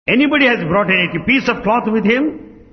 Anybody has brought any piece of cloth with him?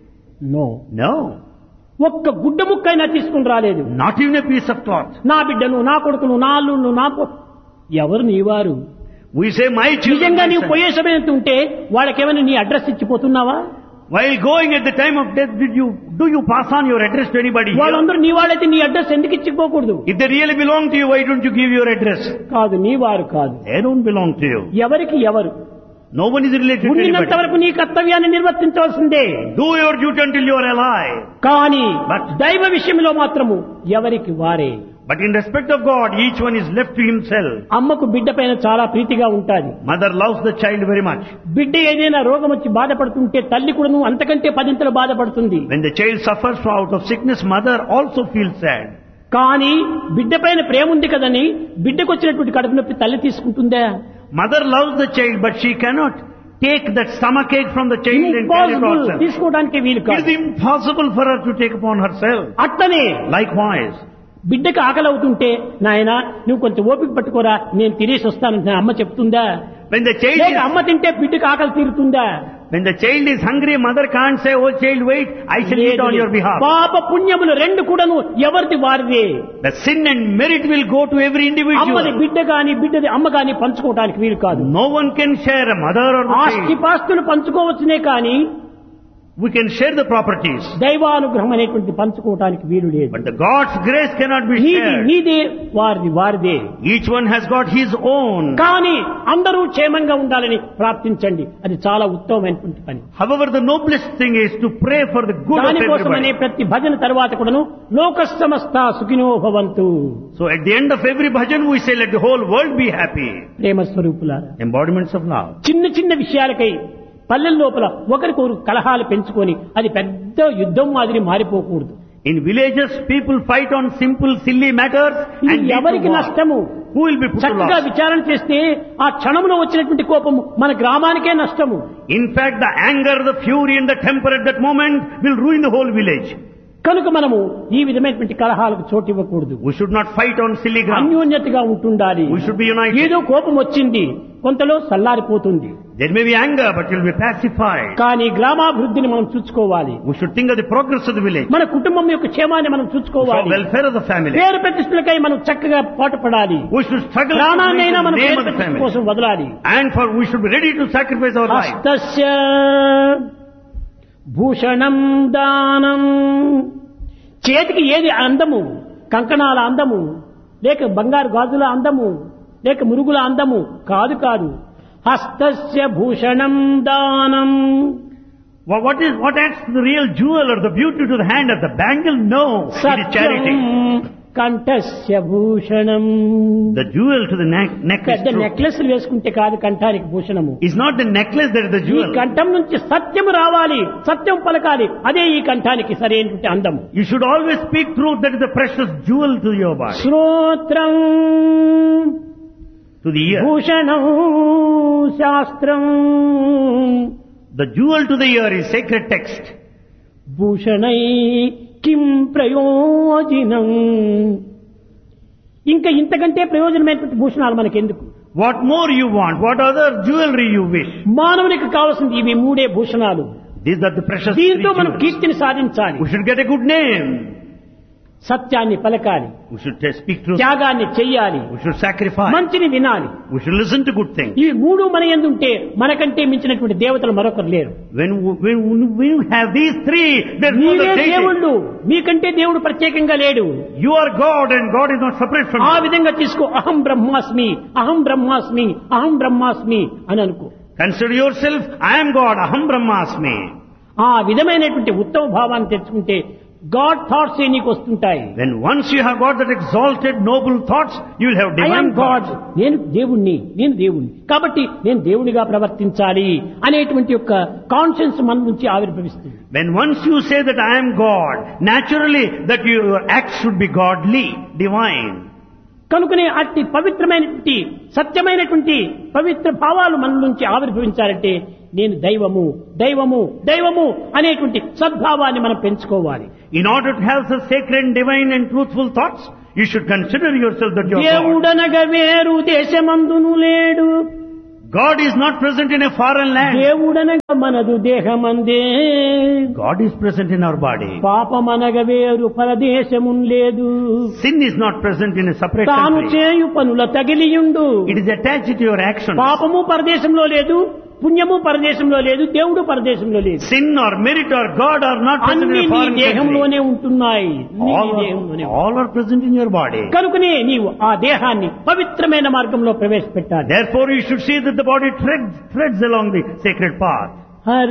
No No. ఒక్క గుడ్డ ముక్కైనా తీసుకుని రాలేదు Not even a piece of cloth. నా బిడ్డను నా కొడుకును నా అల్లుళ్ళు నా పొ- ఎవరు నీవారు We say, my children, నిజంగా my నీవు son." పోయే సమయం ఉంటే వాళ్ళకేమైనా నీ అడ్రస్ ఇచ్చిపోతున్నావా While going at the time of death, did you, do you pass on your address to anybody here? వాళ్ళందరూ నీ వాళ్ళైతే నీ అడ్రస్ ఎందుకు ఇచ్చిపోకూడదు If they really belong to you, why don't you give your address? కాదు నీ వారు కాదు They don't belong to you. ఎవరికి ఎవరు No one is related to ఉండినంత anybody. వరకు నీ కర్తవ్యాన్ని నిర్వర్తించవలసిందే Do your duty until you are alive. కానీ But- దైవ విషయంలో మాత్రము ఎవరికి వారే But in respect of God, each one is left to himself. అమ్మకు బిడ్డ పైన చాలా ప్రీతిగా ఉంటాది Mother loves the child very much. బిడ్డ ఏదైనా రోగం వచ్చి బాధపడుతుంటే తల్లి కూడాను అంతకంటే పదింతలు బాధపడుతుంది When the child suffers from out of sickness, mother also feels sad. కానీ బిడ్డ పైన ప్రేమ ఉంది కదని బిడ్డకు వచ్చినటువంటి కడుపు నొప్పి తల్లి తీసుకుంటుందా Mother loves the child, but she cannot take that stomach ache from the child and carry it Impossible. herself. తీసుకోవడానికి వీలు It కాదు is impossible for her to take upon herself. అట్లనే Likewise, బిడ్డకి ఆకలి అవుతుంటే నాయన నువ్వు కొంచెం ఓపిక పట్టుకోరా నేను తినేసి వస్తాను అమ్మ చెప్తుందా when the child లేక is, అమ్మ తింటే బిడ్డకి ఆకలి తీరుతుందా when the child is hungry, mother can't say, "Oh child, wait, I shall eat on your behalf." పాప పుణ్యములు రెండు కూడాను ఎవరిది వారిదే The sin and merit will go to every అమ్మది individual. బిడ్డ గాని బిడ్డది అమ్మ గాని పంచుకోవడానికి వీలు కాదు No one can share a mother or the ఆస్తి child. పాస్తులు పంచుకోవచ్చునే కానీ We can share the properties, దైవానుగ్రహం అనేటువంటి పంచుకోవటానికి వీలు లేదు but the God's grace cannot be నీది shared. నీదే వారిది వారిదే Each one has got his own. కానీ అందరూ క్షేమంగా ఉండాలని ప్రార్థించండి అది చాలా ఉత్తమమైనటువంటి పని However, the noblest thing is to pray for the good of దానికోసమనే everybody. ప్రతి భజన తర్వాత కూడాను లోక సమస్త సుఖినో భవంతు So at the end of every bhajan, we say, let the whole world be happy. ప్రేమ స్వరూపులారా Embodiments of love. చిన్న చిన్న విషయాలకై పల్లెల లోపల ఒకరికొకరు కలహాలు పెంచుకొని అది పెద్ద యుద్ధం మాదిరి మారిపోకూడదు In villages, people fight on simple, silly matters ఇది and lead to ఎవరికి war. నష్టము Who will be put to చక్కగా loss? విచారణ చేస్తే ఆ క్షణంలో వచ్చినటువంటి కోపము మన గ్రామానికే నష్టము In fact, the anger, the fury and the temper at that moment will ruin the whole village. కనుక మనము ఈ విధమైనటువంటి కలహాలకు చోటు ఇవ్వకూడదు We should not fight on silly ground. అన్యోన్యతగా ఉంటుండాలి We should be united. ఏదో కోపం వచ్చింది కొంతలో సల్లారిపోతుంది There may be anger, but it will be pacified. కానీ గ్రామాభివృద్ధిని మనం చూసుకోవాలి We should think of the progress of the village. మన కుటుంబం యొక్క క్షేమాన్ని మనం For చూసుకోవాలి welfare of the family. పేరు ప్రతిష్టలకై మనం చక్కగా పాటుపడాలి We should struggle to ప్రాణాన్నైనా make మనం the name పేరు of the ప్రతిష్ట family. కోసం వదలాలి And for we should be ready to sacrifice our life. హస్తస్య Bhushanam దానం చేతికి ఏది అందము కంకణాల అందము లేక బంగారు గాజుల అందము లేక మురుగుల అందము కాదు కాదు హస్తస్య భూషణం దానం Wha- What is what adds to the real jewel or the beauty to the hand of the bangle? No, it is సత్యం charity. కంఠస్య భూషణం The jewel to the neck, neck is పెద్ద truth. నెక్లెస్ వేసుకుంటే కాదు కంఠానికి భూషణము It's not the necklace that is the ఈ jewel. కంఠం నుంచి సత్యం రావాలి సత్యం పలకాలి అదే ఈ కంఠానికి సరైనటువంటి అందము You should always speak truth. That is the precious jewel to your body, శ్రోత్రం to the ear. Bhushanam శాస్త్రం The jewel to the ear is sacred text. భూషణై కిం ప్రయోజనం ఇంకా ఇంతకంటే ప్రయోజనమైనటువంటి భూషణాలు మనకెందుకు What more you want? What other jewelry you wish? మానవునికి కావాల్సింది ఇవి మూడే భూషణాలు These are the precious three దీంతో మనం jewels. కీర్తిని సాధించాలి We should get a good name. సత్యాన్ని పలకాలి We should t- speak truth. త్యాగాన్ని చెయ్యాలి We should sacrifice. మంచిని వినాలి We should listen to good things. ఇవి మూడు మన ఎందుంటే మనకంటే మించినటువంటి దేవతలు మరొకరు లేరు When we, when we have these three, there's no మీరే other deity. దేవుళ్ళు మీకంటే దేవుడు ప్రత్యేకంగా లేడు You are God and God is not separate from ఆ you. విధంగా తీసుకో అహం బ్రహ్మాస్మి అహం బ్రహ్మాస్మి అహం బ్రహ్మాస్మి అని అనుకో Consider yourself, I am God, Aham Brahmasmi. ఆ విధమైనటువంటి ఉత్తమ భావాన్ని తెచ్చుకుంటే గాడ్ థాట్స్ ఏ నీకు వస్తుంటాయి When once you have got that exalted, noble thoughts, you will have I divine God thoughts. నేను దేవుణ్ణి నేను దేవుణ్ణి కాబట్టి నేను దేవునిగా ప్రవర్తించాలి అనేటువంటి యొక్క కాన్షియన్స్ మన నుంచి ఆవిర్భవిస్తుంది When once you say that I am God, naturally that your acts should be godly, divine. కనుకనే అట్టి పవిత్రమైనటువంటి సత్యమైనటువంటి పవిత్ర భావాలు మన నుంచి ఆవిర్భవించాలంటే నేను దైవము దైవము దైవము అనేటువంటి సద్భావాన్ని మనం పెంచుకోవాలి In order to have such sacred, divine and truthful thoughts, you should consider yourself that you are God. దేవుడనగ వేరు దేశమందును లేడు God is not present in a foreign land. దేవుడనగా మనదు దేహమందే God is present in our body. పాపమనగ వేరు పరదేశమున్ లేదు Sin is not present in a separate తాను country. చేయు పనుల తగిలియుండు It is attached to your actions. పాపము పరదేశంలో లేదు పుణ్యము పరదేశంలో లేదు దేవుడు పరదేశంలో లేదు Sin or merit or God are not present అన్ని in a నీ foreign country. దేహంలోనే ఉంటున్నాయి అన్ని నీ All దేహంలోనే are, all are present in your body. కనుకనే నీవు ఆ దేహాన్ని పవిత్రమైన మార్గంలో ప్రవేశపెట్టాలి Therefore you should see that the body treads, treads along the sacred path. Hari